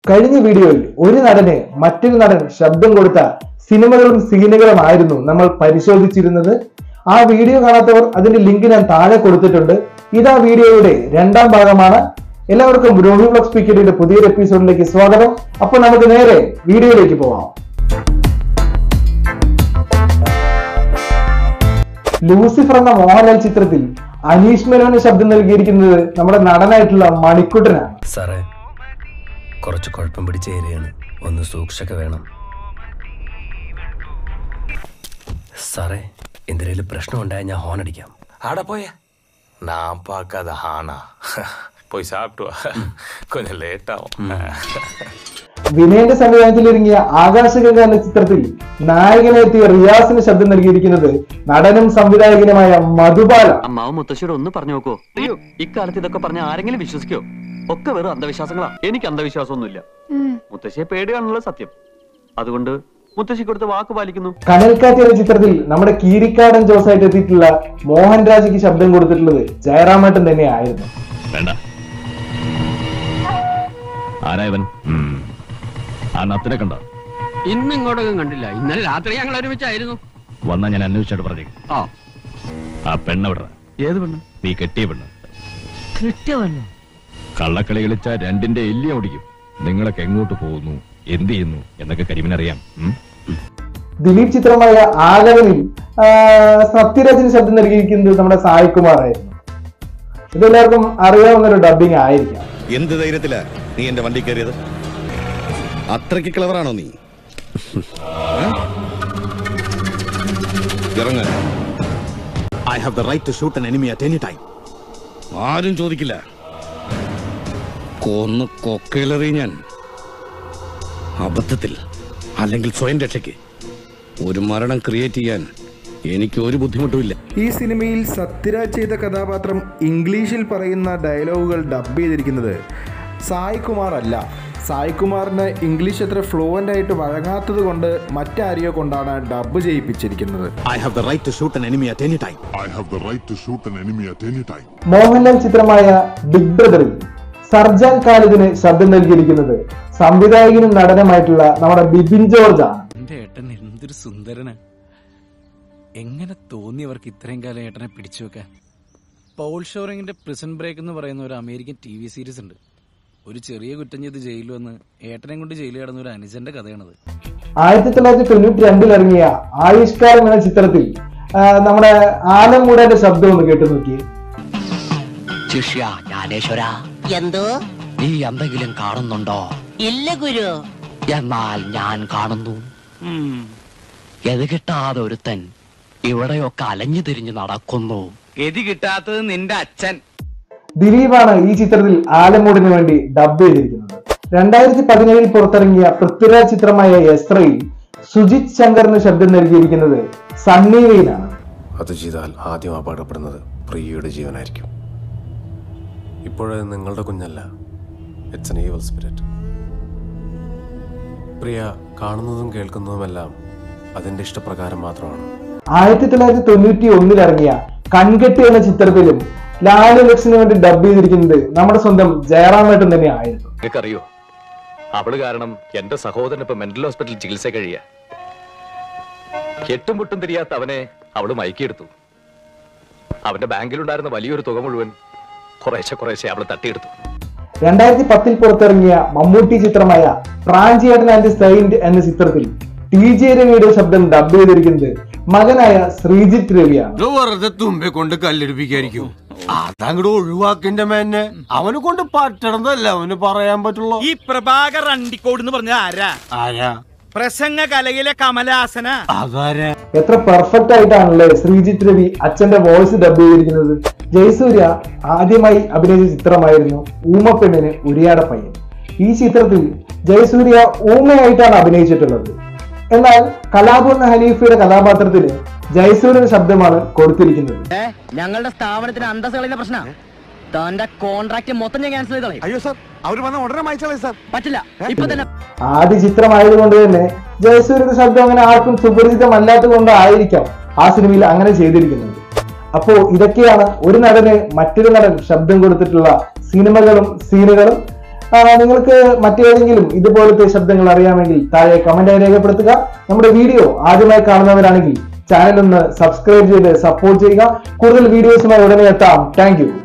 കഴിഞ്ഞ വീഡിയോയിൽ ഒരു നടന് മറ്റൊരു നടൻ ശബ്ദം കൊടുത്ത സിനിമകളും സീനുകളുമായിരുന്നു നമ്മൾ പരിശോധിച്ചിരുന്നത് ആ വീഡിയോ കാണാത്തവർ അതിന്റെ ലിങ്ക് ഞാൻ താഴെ കൊടുത്തിട്ടുണ്ട് ഇത് ആ വീഡിയോയുടെ രണ്ടാം ഭാഗമാണ് എല്ലാവർക്കും രോഹി ബ്ലോഗ് സ്പീക്കറിന്റെ പുതിയൊരു എപ്പിസോഡിലേക്ക് സ്വാഗതം അപ്പോൾ നമുക്ക് നേരെ വീഡിയോയിലേക്ക് പോവാം ലൂസിഫർ എന്ന മോഹൻലാൽ ചിത്രത്തിൽ അനീഷ് മേനോന് ശബ്ദം നൽകിയിരിക്കുന്നത് നമ്മുടെ നടനായിട്ടുള്ള മണിക്കുട്ടനാണ് സാറേ കുറച്ച് കുഴപ്പം പിടിച്ച ഏരിയയാണ് ഒന്ന് സൂക്ഷിച്ചൊക്കെ വേണം സാറേ എന്തെങ്കിലും പ്രശ്നം ഉണ്ടായാൽ ഞാൻ ഹോൺ അടിക്കാം ஆட போய நான் பார்க்காத ஹானா போய் சாப்பிட்டு வா கொஞ்சம் லேட் ஆகும் വിനയന്റെ സംവിധാനത്തിൽ ഒരുങ്ങിയ ആകാശഗംഗ എന്ന ചിത്രത്തിൽ നായകനെത്തിയ റിയാസിന് ശബ്ദം നൽകിയിരിക്കുന്നത് നടനും സംവിധായകനുമായ മധുബാല അമ്മാവ് മുത്തശ്ശിയോട് ഒന്ന് പറഞ്ഞു നോക്കോ അയ്യോ ഇക്കാലത്ത് ഇതൊക്കെ പറഞ്ഞ ആരെങ്കിലും വിശ്വസിക്കോ ഒക്കെ വെറും അന്ധവിശ്വാസങ്ങളാ എനിക്ക് അന്ധവിശ്വാസമൊന്നുമില്ല മുത്തശ്ശിയെ പേടിയാണുള്ള സത്യം അതുകൊണ്ട് മുത്തശ്ശി കൊടുത്ത വാക്ക് പാലിക്കുന്നു കനൽക്കാറ്റ് എന്ന ചിത്രത്തിൽ നമ്മുടെ കീരിക്കാടൻ ജോസായിട്ട് എത്തിയിട്ടുള്ള മോഹൻരാജയ്ക്ക് ശബ്ദം കൊടുത്തിട്ടുള്ളത് ജയറാമേട്ടൻ തന്നെയായിരുന്നു വേണ്ട ആരായവൻ ആ നത്തിനെ കണ്ട ഇന്ന് ഇങ്ങോട്ടൊന്നും കണ്ടില്ല ഇന്നലെ രാത്രി ഞങ്ങൾ ഒരുമിച്ചായിരുന്നു വന്നാ ഞാൻ അന്വേഷിച്ചിട്ട് പറഞ്ഞു ആ ആ പെണ്ണ വിടറ ഏത് പെണ്ണ് നീ കെട്ടിയ പെണ്ണ് കള്ളക്കളി കളിച്ച രണ്ടിന്റെ എല്ലിയ ഓടിക്കും നിങ്ങളൊക്കെ എങ്ങോട്ട് പോകുന്നു എന്ത് ചെയ്യുന്നു എന്നൊക്കെ കരിമിനറിയാം ഉം? ദിലീപ് ചിത്രമായ ആഗമനിൽ ആ, സത്യരാജിന് ശബ്ദം നൽകിയിരിക്കുന്നത് നമ്മുടെ സായ് കുമാർ ആയിരുന്നു ഇതെല്ലാവർക്കും അറിയാവുന്ന ഒരു ഡബിങ് ആയിരിക്കാം എന്ത് ധൈര്യത്തിലാ നീ എന്റെ വണ്ടി കയറിയത് അത്രയ്ക്ക് ക്ലവറാണോ നീ ഏ? ഇറങ്ങ I have the right to shoot an enemy at any time. ആരും ചോദിക്കില്ല കൊന്ന് കൊക്കയിലെറി ഞാൻ അബദ്ധത്തിൽ അല്ലെങ്കിൽ സ്വയം രക്ഷയ്ക്ക് ഒരു മരണം ക്രിയേറ്റ് ചെയ്യാൻ എനിക്ക് ഒരു ബുദ്ധിമുട്ടുമില്ല ഈ സിനിമയിൽ സത്യരാജ് ചെയ്ത കഥാപാത്രം ഇംഗ്ലീഷിൽ പറയുന്ന ഡയലോഗുകൾ ഡബ് ചെയ്തിരിക്കുന്നത് സായ് കുമാർ അല്ല സായ് കുമാറിന് ഇംഗ്ലീഷ് അത്ര ഫ്ലുവൻ്റ് ആയിട്ട് വഴങ്ങാത്തത് കൊണ്ട് മറ്റാരെയോ കൊണ്ടാണ് ഡബ് ചെയ്യിപ്പിച്ചിരിക്കുന്നത് I have the right to shoot an enemy at any time. I have the right to shoot an enemy at any time. Mohanlal ചിത്രമായ ബിഗ് ബ്രദറിൽ സർജാൻ ഖാലിദിന് ശബ്ദം നൽകിയിരിക്കുന്നത് സംവിധായകനും നടനുമായിട്ടുള്ള നമ്മുടെ ബിബിൻ ജോർജ് ആണ് എന്റെ ഏട്ടൻ എന്തൊരു സുന്ദരന് എങ്ങനെ തോന്നി അവർക്ക് ഇത്രയും കാലം ഏട്ടനെ പിടിച്ചു വെക്കാൻ പൗൾ ഷോറിങ്ങിന്റെ പ്രിസൺ ബ്രേക്ക് എന്ന് പറയുന്ന ഒരു അമേരിക്കൻ ടി വി സീരീസ് ഉണ്ട് ഒരു ചെറിയ കുറ്റം ചെയ്ത് ജയിലിൽ വന്ന് ഏട്ടനെ കൊണ്ട് ജയിലിൽ കിടന്ന ഒരു അനുജന്റെ കഥയാണത് ആയിരത്തി തൊള്ളായിരത്തി തൊണ്ണൂറ്റി രണ്ടിൽ ഇറങ്ങിയ ആയുഷ്കാരം എന്ന ചിത്രത്തിൽ ആ, നമ്മുടെ ആലമ്മൂടന്റെ ശബ്ദം ഒന്ന് കേട്ടു നോക്കി ശിഷ്യ ജ്ഞാനേശ്വര എന്തോ നീ എന്തെങ്കിലും കാണുന്നുണ്ടോ ഇല്ല ഗുരു എന്നാൽ ഞാൻ കാണുന്നു ഗതി കിട്ടാതെ ഒരുത്തൻ ഇവിടെയൊക്കെ അലഞ്ഞു തിരിഞ്ഞു നടക്കുന്നു ഗതി കിട്ടാത്തത് നിന്റെ അച്ഛൻ ദിലീപാണ് ഈ ചിത്രത്തിൽ ആലമ്മൂടിന് വേണ്ടി ഡബ് ചെയ്തിരിക്കുന്നത് രണ്ടായിരത്തി പതിനേഴിൽ പുറത്തിറങ്ങിയ പൃഥ്വിരാജ് ചിത്രമായ എസ്രയിൽ സുജിത് ശങ്കറിന് ശബ്ദം നൽകിയിരിക്കുന്നത് സണ്ണി വെയിനാണ് അത് ചെയ്താൽ ആദ്യം അപകടപ്പെടുന്നത് പ്രിയയുടെ ജീവനായിരിക്കും ഇപ്പോഴത് നിങ്ങളുടെ കുഞ്ഞല്ല it's an evil spirit Priya കാണുന്നതും കേൾക്കുന്നതുമെല്ലാം അതിൻ്റെ ഇഷ്ടപ്രകാരം മാത്രമാണ് ആയിരത്തി തൊള്ളായിരത്തി തൊണ്ണൂറ്റി ഒന്നിൽ ഇറങ്ങിയ കൺകെട്ട് എന്ന ചിത്രത്തിലും ലാലു ലക്സിന് വേണ്ടി ഡബ് ചെയ്തിരിക്കുന്നത് നമ്മുടെ സ്വന്തം ജയറാമേട്ടൻ തന്നെ ആയിരുന്നു നിനക്കറിയോ അവള് കാരണം എന്റെ സഹോദരൻ ഇപ്പൊ മെന്റൽ ഹോസ്പിറ്റലിൽ ചികിത്സ കഴിയ എട്ടും പൊട്ടും തിരിയാത്ത അവനെ അവള് മയക്കിയെടുത്തു അവന്റെ ബാങ്കിലുണ്ടായിരുന്ന വലിയൊരു തുക മുഴുവൻ കുറേശ്ശെ കുറേശ്ശെ അവള് തട്ടിയെടുത്തു രണ്ടായിരത്തി പത്തിൽ പുറത്തിറങ്ങിയ മമ്മൂട്ടി ചിത്രമായ പ്രാഞ്ചിയേട്ടൻ ആൻഡ് സൈന്റ് എന്ന ചിത്രത്തിൽ ടി ജെ രവിയുടെ ശബ്ദം ഡബ് ചെയ്തിരിക്കുന്നത് മകനായ ശ്രീജിത്ത് രവിയാണ് വെറുതെ തുമ്പെ കൊണ്ട് കല്ലെടുപ്പിക്കായിരിക്കും അതങ്ങോട്ട് ഒഴിവാക്കിന്റെ മേന്നെ അവനെ കൊണ്ട് പറ്റണതല്ല അവന് പറയാൻ പറ്റുള്ളൂ ഈ പ്രഭാകർ അണ്ടിക്കോട് എന്ന് പറഞ്ഞ ആരാ ആരാ പ്രസംഗ കലയിലെ കമലഹാസന അതാരാ എത്ര പെർഫെക്റ്റ് ആയിട്ടാണല്ലേ ശ്രീജിത്ത് രവി അച്ഛന്റെ വോയിസ് ഡബ് ചെയ്തിരിക്കുന്നത് ജയസൂര്യ ആദ്യമായി അഭിനയിച്ച ചിത്രമായിരുന്നു ഊമപ്പെണ്ണിന് ഉരിയാട പയ്യൻ ഈ ചിത്രത്തിൽ ജയസൂര്യ ഊമയായിട്ടാണ് അഭിനയിച്ചിട്ടുള്ളത് എന്നാൽ കലാപൂർണ ഹനീഫയുടെ കഥാപാത്രത്തിന് ജയസൂര്യന്റെ ശബ്ദമാണ് കൊടുത്തിരിക്കുന്നത് ഞങ്ങളുടെ സ്ഥാപനത്തിന് അന്തസ് കളയുന്ന പ്രശ്ന തന്റെ കോൺട്രാക്ട് മൊത്തം ഞാൻ ക്യാൻസൽ ചെയ്ത് കളയും അയ്യോ സാർ അവർ വന്ന ഉടനെ മായിച്ചാളേ സാർ പറ്റില്ല ഇപ്പൊ തന്നെ ആദ്യ ചിത്രമായതുകൊണ്ട് തന്നെ ജയസൂര്യയുടെ ശബ്ദം അങ്ങനെ ആർക്കും സുപരിചിതമല്ലാത്തത് കൊണ്ടായിരിക്കാം ആ സിനിമയിൽ അങ്ങനെ ചെയ്തിരിക്കുന്നത് അപ്പോ ഇതൊക്കെയാണ് ഒരു നടന് മറ്റൊരു നടൻ ശബ്ദം കൊടുത്തിട്ടുള്ള സിനിമകളും സീനുകളും ആ, നിങ്ങൾക്ക് മറ്റേതെങ്കിലും ഇതുപോലത്തെ ശബ്ദങ്ങൾ അറിയാമെങ്കിൽ താഴെ കമന്റായി രേഖപ്പെടുത്തുക നമ്മുടെ വീഡിയോ ആദ്യമായി കാണുന്നവരാണെങ്കിൽ ചാനൽ ഒന്ന് സബ്സ്ക്രൈബ് ചെയ്ത് സപ്പോർട്ട് ചെയ്യുക കൂടുതൽ വീഡിയോസുമായി ഉടനെ എത്താം താങ്ക്